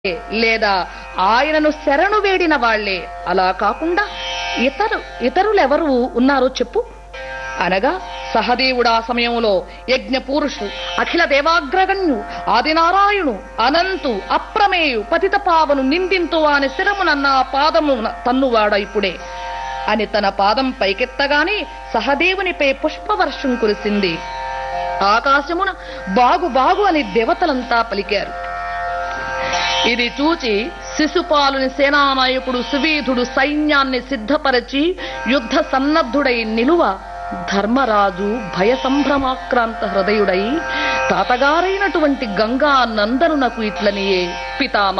లేదా ఆయనను శరణు వేడిన వాళ్లే అలా కాకుండా ఇతరు ఇతరులెవరు ఉన్నారో చెప్పు అనగా సహదేవుడా సమయంలో యజ్ఞ పురుషు అఖిల దేవాగ్రగణ్యు ఆదినారాయణు అనంతు అప్రమేయు పతిత పావను నిందింతు అని శిరమునన్న పాదము తన్నువాడ ఇప్పుడే అని తన పాదం పైకెత్తగానే సహదేవునిపై పుష్పవర్షం కురిసింది ఆకాశమున బాగు బాగు అని దేవతలంతా పలికారు ఇది చూచి శిశుపాలుని సేనానాయకుడు సువీధుడు సైన్యాన్ని సిద్ధపరచి యుద్ధ సన్నద్ధుడై నిలువ ధర్మరాజు భయ సంభ్రమాక్రాంత హృదయుడై తాతగారైనటువంటి గంగా నందనునకు ఇట్లనియే పితామ